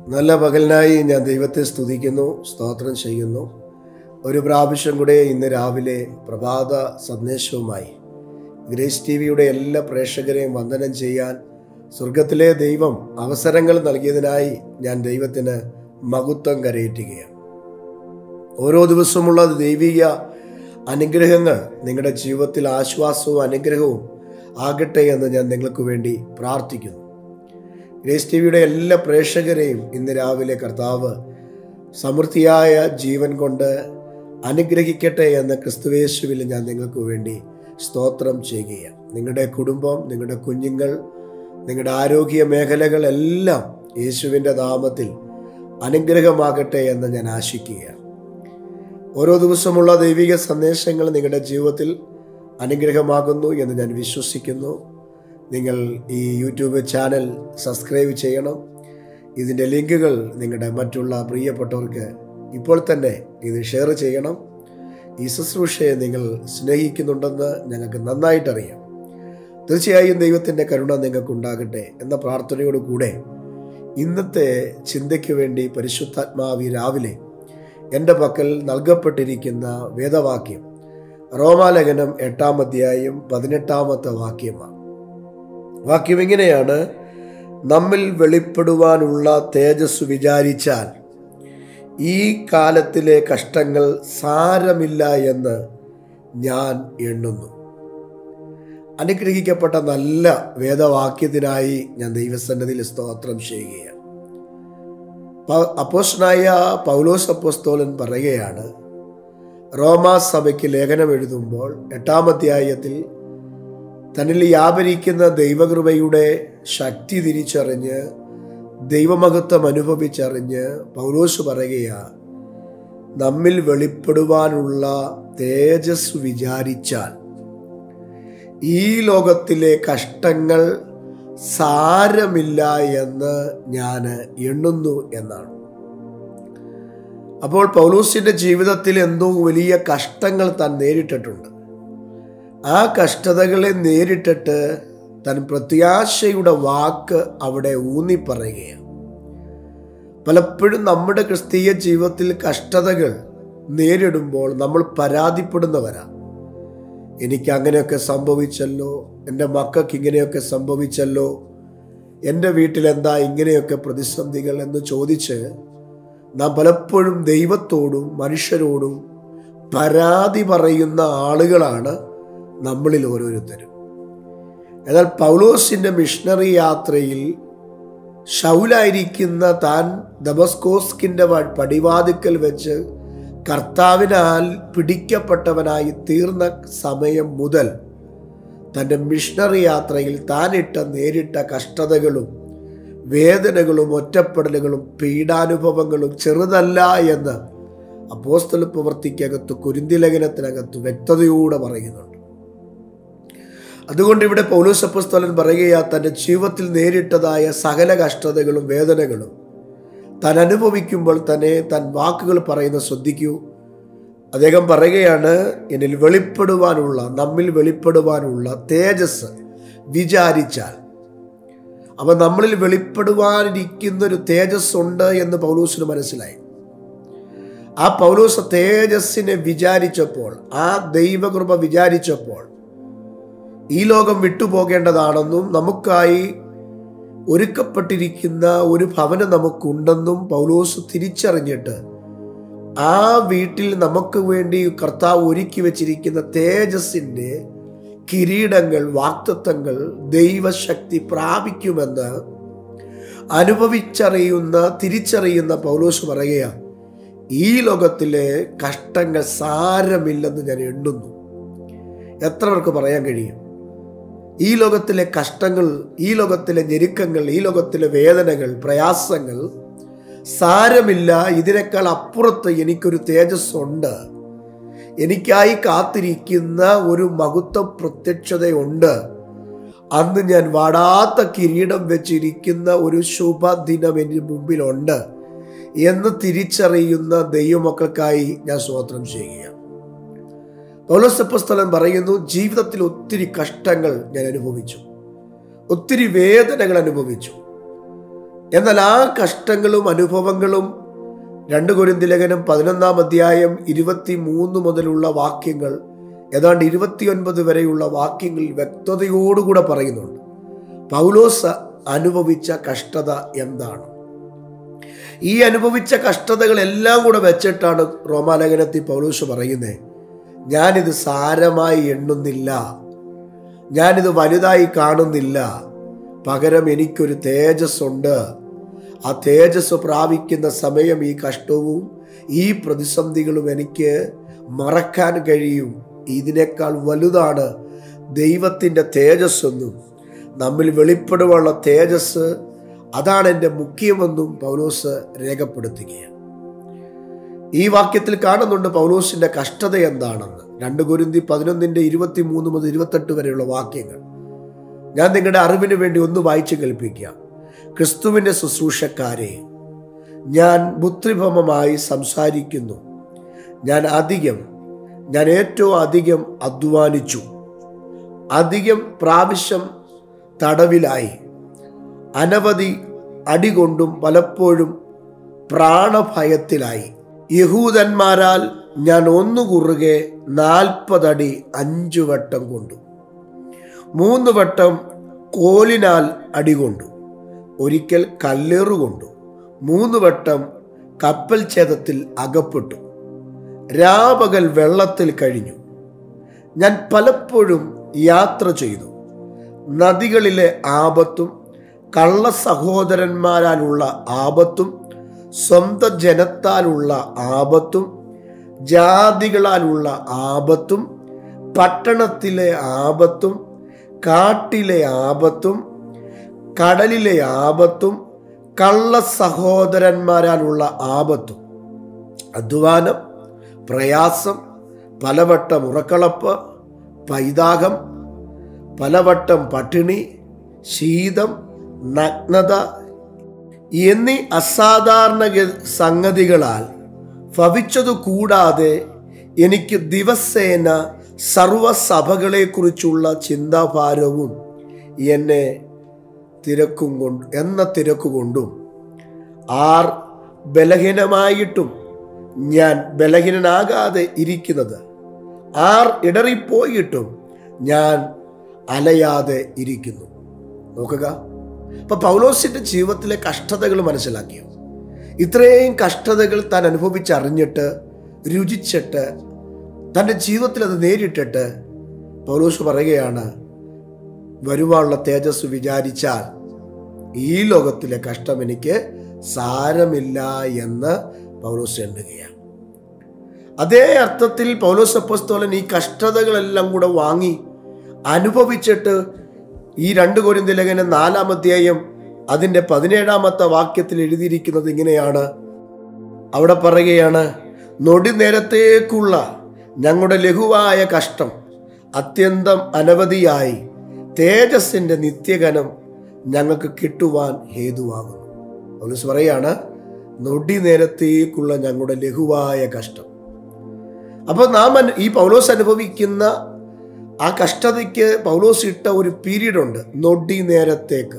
നല്ല പകലിനായി ഞാൻ ദൈവത്തെ സ്തുതിക്കുന്നു സ്തോത്രം ചെയ്യുന്നു ഒരു പ്രാവശ്യം കൂടെ ഇന്ന് രാവിലെ പ്രഭാത സന്ദേശവുമായി ഗ്രേസ് ടി വിയുടെ എല്ലാ പ്രേക്ഷകരെയും വന്ദനം ചെയ്യാൻ സ്വർഗത്തിലെ ദൈവം അവസരങ്ങൾ നൽകിയതിനായി ഞാൻ ദൈവത്തിന് മഹത്വം കരയേറ്റുകയാണ് ഓരോ ദിവസമുള്ള ദൈവിക അനുഗ്രഹങ്ങൾ നിങ്ങളുടെ ജീവിതത്തിൽ ആശ്വാസവും അനുഗ്രഹവും ആകട്ടെ എന്ന് ഞാൻ നിങ്ങൾക്ക് വേണ്ടി പ്രാർത്ഥിക്കുന്നു ഗ്രേസ് ടി വിയുടെ എല്ലാ പ്രേക്ഷകരെയും ഇന്ന് രാവിലെ കർത്താവ് സമൃദ്ധിയായ ജീവൻ കൊണ്ട് അനുഗ്രഹിക്കട്ടെ എന്ന് ക്രിസ്തുവേശുവിൽ ഞാൻ നിങ്ങൾക്ക് വേണ്ടി സ്തോത്രം ചെയ്യുകയാണ് നിങ്ങളുടെ കുടുംബം നിങ്ങളുടെ കുഞ്ഞുങ്ങൾ നിങ്ങളുടെ ആരോഗ്യ മേഖലകളെല്ലാം യേശുവിൻ്റെ നാമത്തിൽ അനുഗ്രഹമാകട്ടെ എന്ന് ഞാൻ ആശിക്കുകയാണ് ഓരോ ദിവസമുള്ള ദൈവിക സന്ദേശങ്ങൾ നിങ്ങളുടെ ജീവിതത്തിൽ അനുഗ്രഹമാകുന്നു എന്ന് ഞാൻ വിശ്വസിക്കുന്നു നിങ്ങൾ ഈ യൂട്യൂബ് ചാനൽ സബ്സ്ക്രൈബ് ചെയ്യണം ഇതിൻ്റെ ലിങ്കുകൾ നിങ്ങളുടെ മറ്റുള്ള പ്രിയപ്പെട്ടവർക്ക് ഇപ്പോൾ തന്നെ ഇത് ഷെയർ ചെയ്യണം ഈ ശുശ്രൂഷയെ നിങ്ങൾ സ്നേഹിക്കുന്നുണ്ടെന്ന് ഞങ്ങൾക്ക് നന്നായിട്ടറിയാം തീർച്ചയായും ദൈവത്തിൻ്റെ കരുണ നിങ്ങൾക്കുണ്ടാകട്ടെ എന്ന പ്രാർത്ഥനയോട് കൂടെ ഇന്നത്തെ ചിന്തയ്ക്ക് വേണ്ടി പരിശുദ്ധാത്മാവി രാവിലെ എൻ്റെ പക്കൽ നൽകപ്പെട്ടിരിക്കുന്ന വേദവാക്യം റോമാലേഖനം എട്ടാം അധ്യായം പതിനെട്ടാമത്തെ വാക്യമാണ് വാക്യം ഇങ്ങനെയാണ് നമ്മിൽ വെളിപ്പെടുവാനുള്ള തേജസ് വിചാരിച്ചാൽ ഈ കാലത്തിലെ കഷ്ടങ്ങൾ സാരമില്ല എന്ന് ഞാൻ എണ്ണുന്നു അനുഗ്രഹിക്കപ്പെട്ട നല്ല വേദവാക്യത്തിനായി ഞാൻ ദൈവസന്നതിയിൽ സ്തോത്രം ചെയ്യുകയാണ് അപ്പോസ്റ്റനായ പൗലോസ് അപ്പോസ്തോലൻ പറയുകയാണ് റോമാ സഭയ്ക്ക് ലേഖനം എഴുതുമ്പോൾ എട്ടാം അധ്യായത്തിൽ തന്നിൽ വ്യാപരിക്കുന്ന ദൈവകൃപയുടെ ശക്തി തിരിച്ചറിഞ്ഞ് ദൈവമഹത്വം അനുഭവിച്ചറിഞ്ഞ് പൗലോസ് പറയുകയാ നമ്മിൽ വെളിപ്പെടുവാനുള്ള തേജസ് വിചാരിച്ചാൽ ഈ ലോകത്തിലെ കഷ്ടങ്ങൾ സാരമില്ല എന്ന് ഞാൻ എണ്ണുന്നു എന്നാണ് അപ്പോൾ പൗലൂസിന്റെ ജീവിതത്തിൽ എന്തോ വലിയ കഷ്ടങ്ങൾ താൻ നേരിട്ടിട്ടുണ്ട് ആ കഷ്ടതകളെ നേരിട്ടിട്ട് തൻ പ്രത്യാശയുടെ വാക്ക് അവിടെ ഊന്നി പറയുകയാണ് പലപ്പോഴും നമ്മുടെ ക്രിസ്തീയ ജീവിതത്തിൽ കഷ്ടതകൾ നേരിടുമ്പോൾ നമ്മൾ പരാതിപ്പെടുന്നവരാണ് എനിക്ക് അങ്ങനെയൊക്കെ സംഭവിച്ചല്ലോ എൻ്റെ മക്കൾക്ക് ഇങ്ങനെയൊക്കെ സംഭവിച്ചല്ലോ എൻ്റെ വീട്ടിൽ എന്താ ഇങ്ങനെയൊക്കെ പ്രതിസന്ധികൾ എന്ന് ചോദിച്ച് നാം പലപ്പോഴും ദൈവത്തോടും മനുഷ്യരോടും പരാതി പറയുന്ന ആളുകളാണ് നമ്മളിൽ ഓരോരുത്തരും എന്നാൽ പൗലോസിന്റെ മിഷണറി യാത്രയിൽ ഷൗലായിരിക്കുന്ന താൻ ദമസ്കോസ്കിന്റെ പടിവാതിക്കൽ വെച്ച് കർത്താവിനാൽ പിടിക്കപ്പെട്ടവനായി തീർന്ന സമയം മുതൽ തൻ്റെ മിഷണറി യാത്രയിൽ താനിട്ട നേരിട്ട കഷ്ടതകളും വേദനകളും ഒറ്റപ്പെടലുകളും പീഡാനുഭവങ്ങളും ചെറുതല്ല എന്ന് അപ്പോസ്തല പ്രവർത്തിക്കകത്ത് കുരുന്തിലേഖനത്തിനകത്ത് വ്യക്തതയോടെ പറയുന്നുണ്ട് അതുകൊണ്ട് ഇവിടെ പൗലോസ് അപ്പസ്തോലൻ പറയുകയാ തൻ്റെ ജീവിതത്തിൽ നേരിട്ടതായ സകല കഷ്ടതകളും വേദനകളും താൻ അനുഭവിക്കുമ്പോൾ തന്നെ താൻ വാക്കുകൾ പറയുന്ന ശ്രദ്ധിക്കൂ അദ്ദേഹം പറയുകയാണ് എന്നിൽ വെളിപ്പെടുവാനുള്ള നമ്മിൽ വെളിപ്പെടുവാനുള്ള തേജസ് വിചാരിച്ചാൽ അപ്പൊ നമ്മളിൽ വെളിപ്പെടുവാനിരിക്കുന്ന ഒരു തേജസ് ഉണ്ട് എന്ന് പൗലൂസിന് മനസ്സിലായി ആ പൗലൂസ് തേജസ്സിനെ വിചാരിച്ചപ്പോൾ ആ ദൈവകൃപ വിചാരിച്ചപ്പോൾ ഈ ലോകം വിട്ടുപോകേണ്ടതാണെന്നും നമുക്കായി ഒരുക്കപ്പെട്ടിരിക്കുന്ന ഒരു ഭവനം നമുക്കുണ്ടെന്നും പൗലോസ് തിരിച്ചറിഞ്ഞിട്ട് ആ വീട്ടിൽ നമുക്ക് വേണ്ടി കർത്താവ് ഒരുക്കി വെച്ചിരിക്കുന്ന തേജസ്സിൻ്റെ കിരീടങ്ങൾ വാക്തത്വങ്ങൾ ദൈവശക്തി പ്രാപിക്കുമെന്ന് അനുഭവിച്ചറിയുന്ന തിരിച്ചറിയുന്ന പൗലോസ് പറയുക ഈ ലോകത്തിലെ കഷ്ടങ്ങൾ സാരമില്ലെന്ന് ഞാൻ എണ്ണുന്നു എത്ര പേർക്ക് പറയാൻ കഴിയും ഈ ലോകത്തിലെ കഷ്ടങ്ങൾ ഈ ലോകത്തിലെ ഞെരുക്കങ്ങൾ ഈ ലോകത്തിലെ വേദനകൾ പ്രയാസങ്ങൾ സാരമില്ല ഇതിനേക്കാൾ അപ്പുറത്ത് എനിക്കൊരു തേജസ് ഉണ്ട് എനിക്കായി കാത്തിരിക്കുന്ന ഒരു മഹത്വ പ്രത്യക്ഷതയുണ്ട് അന്ന് ഞാൻ വാടാത്ത കിരീടം വെച്ചിരിക്കുന്ന ഒരു ശുഭദിനം എൻ്റെ മുമ്പിലുണ്ട് എന്ന് തിരിച്ചറിയുന്ന ദൈവമക്കൾക്കായി ഞാൻ സ്വോത്രം ചെയ്യുകയാണ് പൗലോസപ്പസ്ഥലൻ പറയുന്നു ജീവിതത്തിൽ ഒത്തിരി കഷ്ടങ്ങൾ ഞാൻ അനുഭവിച്ചു ഒത്തിരി വേദനകൾ അനുഭവിച്ചു എന്നാൽ ആ കഷ്ടങ്ങളും അനുഭവങ്ങളും രണ്ട് കൊരിന്തി ലേഖനം പതിനൊന്നാം അധ്യായം ഇരുപത്തി മൂന്ന് മുതലുള്ള വാക്യങ്ങൾ ഏതാണ്ട് ഇരുപത്തിയൊൻപത് വരെയുള്ള വാക്യങ്ങളിൽ വ്യക്തതയോടുകൂടെ പറയുന്നുണ്ട് പൗലോസ് അനുഭവിച്ച കഷ്ടത എന്താണ് ഈ അനുഭവിച്ച കഷ്ടതകളെല്ലാം കൂടെ വെച്ചിട്ടാണ് റോമാലേഖനത്തിൽ പൗലോസ് പറയുന്നത് ഞാനിത് സാരമായി എണ്ണുന്നില്ല ഞാനിത് വലുതായി കാണുന്നില്ല പകരം എനിക്കൊരു തേജസ് ഉണ്ട് ആ തേജസ് പ്രാപിക്കുന്ന സമയം ഈ കഷ്ടവും ഈ പ്രതിസന്ധികളും എനിക്ക് മറക്കാൻ കഴിയും ഇതിനേക്കാൾ വലുതാണ് ദൈവത്തിൻ്റെ തേജസ് എന്നും നമ്മിൽ വെളിപ്പെടുവാനുള്ള തേജസ് അതാണ് എൻ്റെ മുഖ്യമെന്നും പൗലോസ് രേഖപ്പെടുത്തുകയാണ് ഈ വാക്യത്തിൽ കാണുന്നുണ്ട് പൗലോസിന്റെ കഷ്ടത എന്താണെന്ന് രണ്ട് കുരുന്തി പതിനൊന്നിന്റെ ഇരുപത്തി മൂന്ന് മുതൽ ഇരുപത്തെട്ട് വരെയുള്ള വാക്യങ്ങൾ ഞാൻ നിങ്ങളുടെ അറിവിന് വേണ്ടി ഒന്ന് വായിച്ചു കേൾപ്പിക്കാം ക്രിസ്തുവിന്റെ ശുശ്രൂഷക്കാരെ ഞാൻ ബുദ്ധിഭമമായി സംസാരിക്കുന്നു ഞാൻ അധികം ഞാൻ ഏറ്റവും അധികം അധ്വാനിച്ചു അധികം പ്രാവശ്യം തടവിലായി അനവധി അടികൊണ്ടും പലപ്പോഴും പ്രാണഭയത്തിലായി യഹൂദന്മാരാൽ ഞാൻ ഒന്നു കുറുകെ നാൽപ്പതടി അഞ്ചു വട്ടം കൊണ്ടു മൂന്ന് വട്ടം കോലിനാൽ അടികൊണ്ടു ഒരിക്കൽ കല്ലേറുകൊണ്ടു മൂന്ന് വട്ടം കപ്പൽ ഛേദത്തിൽ അകപ്പെട്ടു രാപകൽ വെള്ളത്തിൽ കഴിഞ്ഞു ഞാൻ പലപ്പോഴും യാത്ര ചെയ്തു നദികളിലെ ആപത്തും കള്ള സഹോദരന്മാരാലുള്ള ആപത്തും സ്വന്തം ജനത്താലുള്ള ആപത്തും ജാതികളാലുള്ള ആപത്തും പട്ടണത്തിലെ ആപത്തും കാട്ടിലെ ആപത്തും കടലിലെ ആപത്തും കള്ള സഹോദരന്മാരാലുള്ള ആപത്തും അധ്വാനം പ്രയാസം പലവട്ടം ഉറക്കളപ്പ് പൈതാകം പലവട്ടം പട്ടിണി ശീതം നഗ്നത എന്നീ അസാധാരണ ഗ- സംഗതികളാൽ ഭവിച്ചതു കൂടാതെ എനിക്ക് ദിവസേന സർവസഭകളെക്കുറിച്ചുള്ള ചിന്താഭാരവും എന്നെ തിരക്കും കൊണ്ട് എന്ന തിരക്കുകൊണ്ടും ആർ ബലഹീനമായിട്ടും ഞാൻ ബലഹീനനാകാതെ ഇരിക്കുന്നത് ആർ ഇടറിപ്പോയിട്ടും ഞാൻ അലയാതെ ഇരിക്കുന്നു നോക്കുക അപ്പൊ പൗലോസിന്റെ ജീവിതത്തിലെ കഷ്ടതകൾ മനസ്സിലാക്കിയോ ഇത്രയും കഷ്ടതകൾ താൻ അനുഭവിച്ചറിഞ്ഞിട്ട് രുചിച്ചിട്ട് തൻ്റെ ജീവിതത്തിൽ അത് നേരിട്ടിട്ട് പൗലോസ് പറയുകയാണ് വരുവാനുള്ള തേജസ് വിചാരിച്ചാൽ ഈ ലോകത്തിലെ കഷ്ടം എനിക്ക് സാരമില്ല എന്ന് പൗലോസ് എണ്ണുകയാണ് അതേ അർത്ഥത്തിൽ പൗലോസ് അപ്പസ്തോലൻ ഈ കഷ്ടതകളെല്ലാം കൂടെ വാങ്ങി അനുഭവിച്ചിട്ട് ഈ രണ്ട് കോരിന്ത ലേഖനം നാലാം അധ്യായം അതിൻ്റെ പതിനേഴാമത്തെ വാക്യത്തിൽ എഴുതിയിരിക്കുന്നത് ഇങ്ങനെയാണ് അവിടെ പറയുകയാണ് നൊടി നേരത്തേക്കുള്ള ഞങ്ങളുടെ ലഘുവായ കഷ്ടം അത്യന്തം അനവധിയായി തേജസ്സിന്റെ നിത്യകനം ഞങ്ങൾക്ക് കിട്ടുവാൻ ഹേതുവാകുന്നു പൗലോസ് പറയാണ് നൊടി നേരത്തേക്കുള്ള ഞങ്ങളുടെ ലഘുവായ കഷ്ടം അപ്പോൾ നാം അനു- ഈ പൗലോസ് അനുഭവിക്കുന്ന ആ കഷ്ടതയ്ക്ക് പൗലോസ് ഇട്ട ഒരു പീരീഡ് ഉണ്ട് നൊടി നേരത്തേക്ക്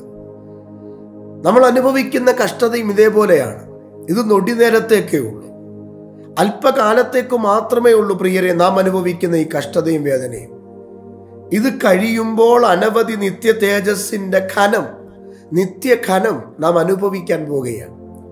നമ്മൾ അനുഭവിക്കുന്ന കഷ്ടതയും ഇതേപോലെയാണ് ഇത് നൊടി നേരത്തേക്കേ ഉള്ളൂ അല്പകാലത്തേക്ക് മാത്രമേ ഉള്ളൂ പ്രിയരെ നാം അനുഭവിക്കുന്ന ഈ കഷ്ടതയും വേദനയും ഇത് കഴിയുമ്പോൾ അനവധി നിത്യ തേജസ്സിന്റെ ഖനം നിത്യഖനം നാം അനുഭവിക്കാൻ പോവുകയാണ്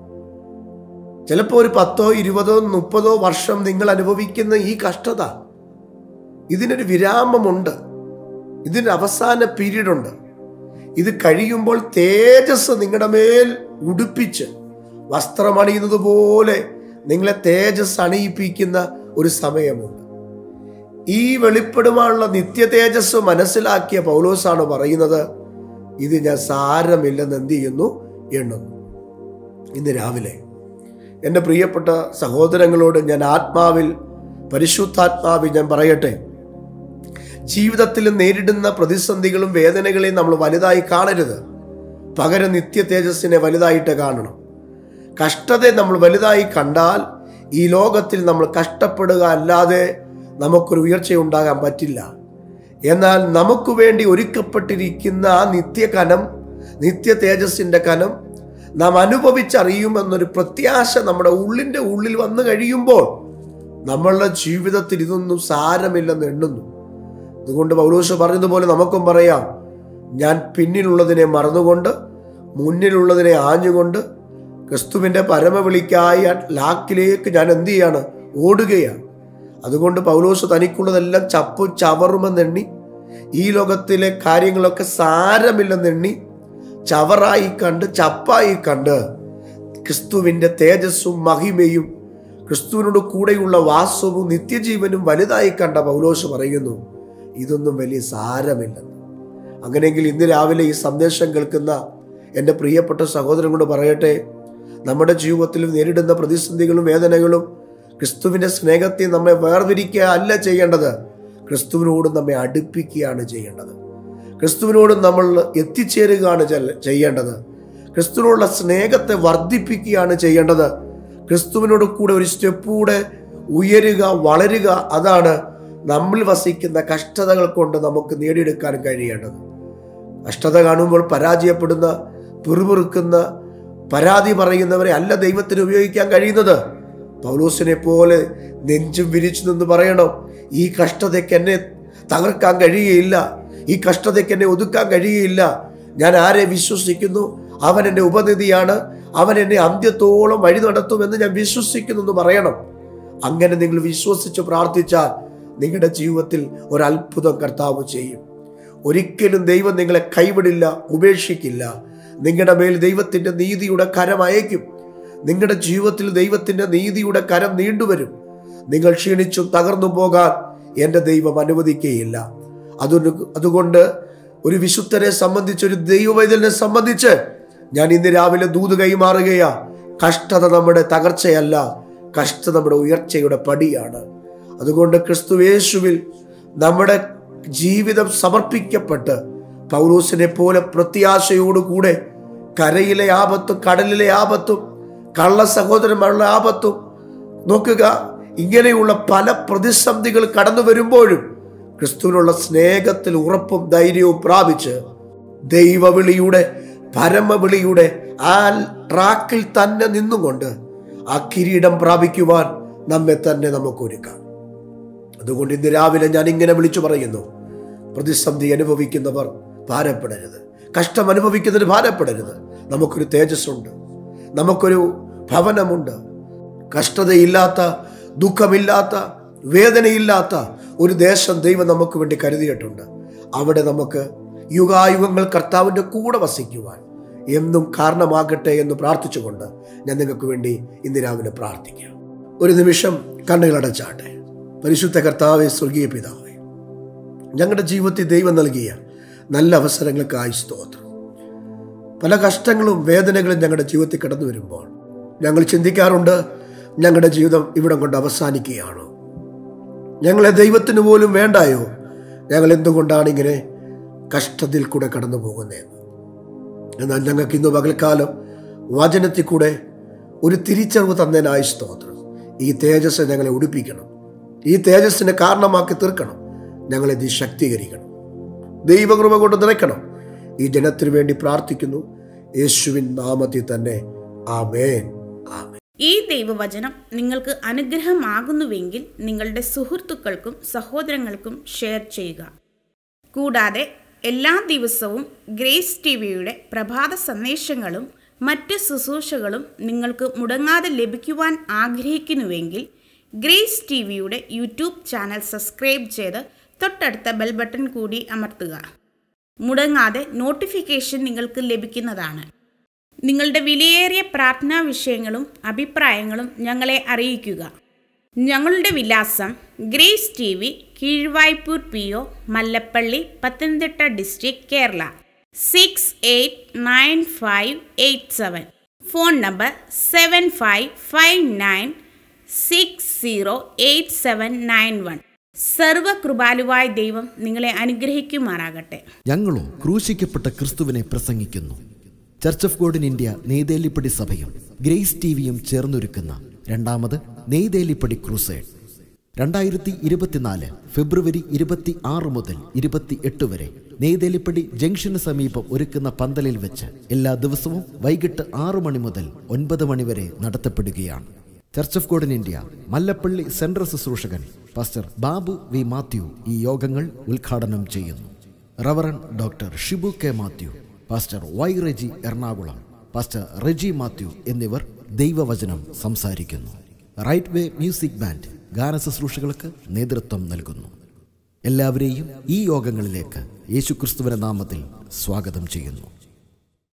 ചിലപ്പോൾ ഒരു പത്തോ ഇരുപതോ മുപ്പതോ വർഷം നിങ്ങൾ അനുഭവിക്കുന്ന ഈ കഷ്ടത ഇതിനൊരു വിരാമമുണ്ട് ഇതിന് അവസാന പീരീഡ് ഉണ്ട് ഇത് കഴിയുമ്പോൾ തേജസ് നിങ്ങളുടെ മേൽ ഉടുപ്പിച്ച് വസ്ത്രമണിയുന്നത് പോലെ നിങ്ങളെ തേജസ് അണിയിപ്പിക്കുന്ന ഒരു സമയമുണ്ട് ഈ വെളിപ്പെടുവാനുള്ള നിത്യ തേജസ് മനസ്സിലാക്കിയ പൗലോസാണ് പറയുന്നത് ഇത് ഞാൻ സാരമില്ലെന്ന് എന്ത് ചെയ്യുന്നു എണ്ണുന്നു ഇന്ന് രാവിലെ എൻ്റെ പ്രിയപ്പെട്ട സഹോദരങ്ങളോട് ഞാൻ ആത്മാവിൽ പരിശുദ്ധാത്മാവിൽ ഞാൻ പറയട്ടെ ജീവിതത്തിൽ നേരിടുന്ന പ്രതിസന്ധികളും വേദനകളെയും നമ്മൾ വലുതായി കാണരുത് പകരം നിത്യ തേജസ്സിനെ വലുതായിട്ട് കാണണം കഷ്ടതയെ നമ്മൾ വലുതായി കണ്ടാൽ ഈ ലോകത്തിൽ നമ്മൾ കഷ്ടപ്പെടുക അല്ലാതെ നമുക്കൊരു ഉയർച്ചയുണ്ടാകാൻ പറ്റില്ല എന്നാൽ നമുക്ക് വേണ്ടി ഒരുക്കപ്പെട്ടിരിക്കുന്ന ആ നിത്യകനം നിത്യ തേജസ്സിൻ്റെ കനം നാം അനുഭവിച്ചറിയുമെന്നൊരു പ്രത്യാശ നമ്മുടെ ഉള്ളിൻ്റെ ഉള്ളിൽ വന്നു കഴിയുമ്പോൾ നമ്മളുടെ ജീവിതത്തിൽ ഇതൊന്നും സാരമില്ലെന്ന് എണ്ണുന്നു അതുകൊണ്ട് പൗലോസ് പറഞ്ഞതുപോലെ നമുക്കും പറയാം ഞാൻ പിന്നിലുള്ളതിനെ മറന്നുകൊണ്ട് മുന്നിലുള്ളതിനെ ആഞ്ഞുകൊണ്ട് ക്രിസ്തുവിൻ്റെ പരമവിളിക്കായി ആ ലാക്കിലേക്ക് ഞാൻ എന്ത് ചെയ്യാണ് ഓടുകയാണ് അതുകൊണ്ട് പൗലോസ് തനിക്കുള്ളതെല്ലാം ചപ്പും ചവറുമെന്നെണ്ണി ഈ ലോകത്തിലെ കാര്യങ്ങളൊക്കെ സാരമില്ലെന്നെണ്ണി ചവറായി കണ്ട് ചപ്പായി കണ്ട് ക്രിസ്തുവിൻ്റെ തേജസ്സും മഹിമയും ക്രിസ്തുവിനോട് കൂടെയുള്ള വാസവും നിത്യജീവനും വലുതായി കണ്ട പൗലോസ് പറയുന്നു ഇതൊന്നും വലിയ സാരമില്ലെന്ന് അങ്ങനെയെങ്കിൽ ഇന്ന് രാവിലെ ഈ സന്ദേശം കേൾക്കുന്ന എൻ്റെ പ്രിയപ്പെട്ട സഹോദരൻ കൊണ്ട് പറയട്ടെ നമ്മുടെ ജീവിതത്തിൽ നേരിടുന്ന പ്രതിസന്ധികളും വേദനകളും ക്രിസ്തുവിൻ്റെ സ്നേഹത്തെ നമ്മെ വേർതിരിക്കുക അല്ല ചെയ്യേണ്ടത് ക്രിസ്തുവിനോട് നമ്മെ അടുപ്പിക്കുകയാണ് ചെയ്യേണ്ടത് ക്രിസ്തുവിനോട് നമ്മൾ എത്തിച്ചേരുകയാണ് ചെല്ല- ചെയ്യേണ്ടത് ക്രിസ്തുവിനോടുള്ള സ്നേഹത്തെ വർദ്ധിപ്പിക്കുകയാണ് ചെയ്യേണ്ടത് ക്രിസ്തുവിനോട് കൂടെ ഒരു സ്റ്റെപ്പ് കൂടെ ഉയരുക വളരുക അതാണ് നമ്മിൽ വസിക്കുന്ന കഷ്ടതകൾ കൊണ്ട് നമുക്ക് നേടിയെടുക്കാൻ കഴിയേണ്ടത് കഷ്ടത കാണുമ്പോൾ പരാജയപ്പെടുന്ന പിറുപിറുക്കുന്ന പരാതി പറയുന്നവരെ അല്ല ദൈവത്തിന് ഉപയോഗിക്കാൻ കഴിയുന്നത് പൗലോസിനെ പോലെ നെഞ്ചും വിരിച്ചു നിന്ന് പറയണം ഈ കഷ്ടതയ്ക്ക് എന്നെ തകർക്കാൻ കഴിയുകയില്ല ഈ കഷ്ടതയ്ക്ക് എന്നെ ഒതുക്കാൻ കഴിയുകയില്ല ഞാൻ ആരെ വിശ്വസിക്കുന്നു അവൻ എൻ്റെ ഉപനിധിയാണ് അവൻ എന്നെ അന്ത്യത്തോളം വഴി നടത്തുമെന്ന് ഞാൻ വിശ്വസിക്കുന്നു എന്ന് പറയണം അങ്ങനെ നിങ്ങൾ വിശ്വസിച്ച് പ്രാർത്ഥിച്ചാൽ നിങ്ങളുടെ ജീവിതത്തിൽ ഒരു അത്ഭുതം കർത്താവ് ചെയ്യും ഒരിക്കലും ദൈവം നിങ്ങളെ കൈവിടില്ല ഉപേക്ഷിക്കില്ല നിങ്ങളുടെ മേൽ ദൈവത്തിൻ്റെ നീതിയുടെ കരം അയക്കും നിങ്ങളുടെ ജീവിതത്തിൽ ദൈവത്തിൻ്റെ നീതിയുടെ കരം നീണ്ടുവരും നിങ്ങൾ ക്ഷീണിച്ചും തകർന്നു പോകാൻ എൻ്റെ ദൈവം അനുവദിക്കുകയില്ല അതുകൊണ്ട് അതുകൊണ്ട് ഒരു വിശുദ്ധരെ സംബന്ധിച്ച് ഒരു ദൈവവൈദ്യനെ സംബന്ധിച്ച് ഞാൻ ഇന്ന് രാവിലെ ദൂത് കൈമാറുകയാ കഷ്ടത നമ്മുടെ തകർച്ചയല്ല കഷ്ടത നമ്മുടെ ഉയർച്ചയുടെ പടിയാണ് അതുകൊണ്ട് ക്രിസ്തു യേശുവിൽ നമ്മുടെ ജീവിതം സമർപ്പിക്കപ്പെട്ട് പൗലോസിനെ പോലെ പ്രത്യാശയോടുകൂടെ കരയിലെ ആപത്തും കടലിലെ ആപത്തും കള്ള സഹോദരന്മാരുടെ ആപത്തും നോക്കുക ഇങ്ങനെയുള്ള പല പ്രതിസന്ധികൾ കടന്നു വരുമ്പോഴും ക്രിസ്തുവിനുള്ള സ്നേഹത്തിൽ ഉറപ്പും ധൈര്യവും പ്രാപിച്ച് ദൈവവിളിയുടെ പരമവിളിയുടെ ആ ട്രാക്കിൽ തന്നെ നിന്നുകൊണ്ട് ആ കിരീടം പ്രാപിക്കുവാൻ നമ്മെ തന്നെ നമുക്ക് ഒരുക്കാം അതുകൊണ്ട് ഇന്ന് രാവിലെ ഞാൻ ഇങ്ങനെ വിളിച്ചു പറയുന്നു പ്രതിസന്ധി അനുഭവിക്കുന്നവർ ഭാരപ്പെടരുത് കഷ്ടം അനുഭവിക്കുന്നതിന് ഭാരപ്പെടരുത് നമുക്കൊരു തേജസ്സുണ്ട് നമുക്കൊരു ഭവനമുണ്ട് കഷ്ടതയില്ലാത്ത ദുഃഖമില്ലാത്ത വേദനയില്ലാത്ത ഒരു ദേശം ദൈവം നമുക്ക് വേണ്ടി കരുതിയിട്ടുണ്ട് അവിടെ നമുക്ക് യുഗായുഗങ്ങൾ കർത്താവിൻ്റെ കൂടെ വസിക്കുവാൻ എന്നും കാരണമാകട്ടെ എന്ന് പ്രാർത്ഥിച്ചുകൊണ്ട് ഞാൻ നിങ്ങൾക്ക് വേണ്ടി ഇന്ന് രാവിലെ പ്രാർത്ഥിക്കാം ഒരു നിമിഷം കണ്ണുകളടച്ചാട്ടെ പരിശുദ്ധ കർത്താവെ സ്വർഗീയ പിതാവേ ഞങ്ങളുടെ ജീവിതത്തിൽ ദൈവം നൽകിയ നല്ല അവസരങ്ങൾക്കായി സ്തോത്രം പല കഷ്ടങ്ങളും വേദനകളും ഞങ്ങളുടെ ജീവിതത്തിൽ കടന്നു വരുമ്പോൾ ഞങ്ങൾ ചിന്തിക്കാറുണ്ട് ഞങ്ങളുടെ ജീവിതം ഇവിടം കൊണ്ട് അവസാനിക്കുകയാണോ ഞങ്ങളെ ദൈവത്തിന് പോലും വേണ്ടായോ ഞങ്ങൾ എന്തുകൊണ്ടാണ് ഇങ്ങനെ കഷ്ടത്തിൽ കൂടെ കടന്നു പോകുന്നതെന്ന് എന്നാൽ ഞങ്ങൾക്ക് ഇന്ന് പകൽക്കാലം വചനത്തിൽ കൂടെ ഒരു തിരിച്ചറിവ് തന്നതിനായി സ്തോത്രം ഈ തേജസ് ഞങ്ങളെ ഉടുപ്പിക്കണം ഈ തേജസ്സിനെ കാരണമാക്കി തീർക്കണം ഞങ്ങളെ നീ ശക്തീകരിക്കണം ദൈവകൃപ കൊണ്ട് നിറയ്ക്കണം ഈ ജനത്തിനു വേണ്ടി പ്രാർത്ഥിക്കുന്നു യേശുവിൻ നാമത്തിൽ തന്നെ ആമേൻ ആമേൻ ഈ ദൈവവചനം നിങ്ങൾക്ക് അനുഗ്രഹമാകുന്നുവെങ്കിൽ നിങ്ങളുടെ സുഹൃത്തുക്കൾക്കും സഹോദരങ്ങൾക്കും ഷെയർ ചെയ്യുക കൂടാതെ എല്ലാ ദിവസവും ഗ്രേസ് ടി വിയുടെ പ്രഭാത സന്ദേശങ്ങളും മറ്റ് ശുശ്രൂഷകളും നിങ്ങൾക്ക് മുടങ്ങാതെ ലഭിക്കുവാൻ ആഗ്രഹിക്കുന്നുവെങ്കിൽ ഗ്രേസ് ടി വിയുടെ യൂട്യൂബ് ചാനൽ സബ്സ്ക്രൈബ് ചെയ്ത് തൊട്ടടുത്ത ബെൽ ബട്ടൺ കൂടി അമർത്തുക മുടങ്ങാതെ നോട്ടിഫിക്കേഷൻ നിങ്ങൾക്ക് ലഭിക്കുന്നതാണ് നിങ്ങളുടെ വിലയേറിയ പ്രാർത്ഥനാ വിഷയങ്ങളും അഭിപ്രായങ്ങളും ഞങ്ങളെ അറിയിക്കുക ഞങ്ങളുടെ വിലാസം Grace T V Keezhvaipur P O Mallappally Pathanamthitta district Kerala six eight nine five eight seven phone number seven five five nine six zero eight seven nine one സർവകൃപാലുവായ ദൈവം നിങ്ങളെ അനുഗ്രഹിക്കുമാറാകട്ടെ ഞങ്ങളും ക്രൂശിക്കപ്പെട്ട ക്രിസ്തുവിനെ പ്രസംഗിക്കുന്നു Church of God in India നെയ്തേലിപ്പടി സഭയും ഗ്രേസ് ടിവിയും ചേർന്നൊരുക്കുന്ന രണ്ടാമത് നെയ്തേലിപ്പടി ക്രൂസൈഡ് രണ്ടായിരത്തി ഇരുപത്തിനാല് ഫെബ്രുവരി ഇരുപത്തി ആറ് മുതൽ ഇരുപത്തി എട്ട് വരെ നെയ്തേലിപ്പടി ജംഗ്ഷന് സമീപം ഒരുക്കുന്ന പന്തലിൽ വെച്ച് എല്ലാ ദിവസവും വൈകിട്ട് ആറു മണി മുതൽ ഒൻപത് മണി വരെ നടത്തപ്പെടുകയാണ് Church of God in India Mallappally central ശുശ്രൂഷകൻ പാസ്റ്റർ ബാബു വി മാത്യു ഈ യോഗങ്ങൾ ഉദ്ഘാടനം ചെയ്യുന്നു reverend doctor Shibu K Mathew pastor Y Reji Ernakulam pastor Reji Mathew എന്നിവർ ദൈവവചനം സംസാരിക്കുന്നു റൈറ്റ് വേ മ്യൂസിക് ബാൻഡ് ഗാന ശുശ്രൂഷകൾക്ക് നേതൃത്വം നൽകുന്നു എല്ലാവരെയും ഈ യോഗങ്ങളിലേക്ക് യേശുക്രിസ്തുവിന്റെ നാമത്തിൽ സ്വാഗതം ചെയ്യുന്നു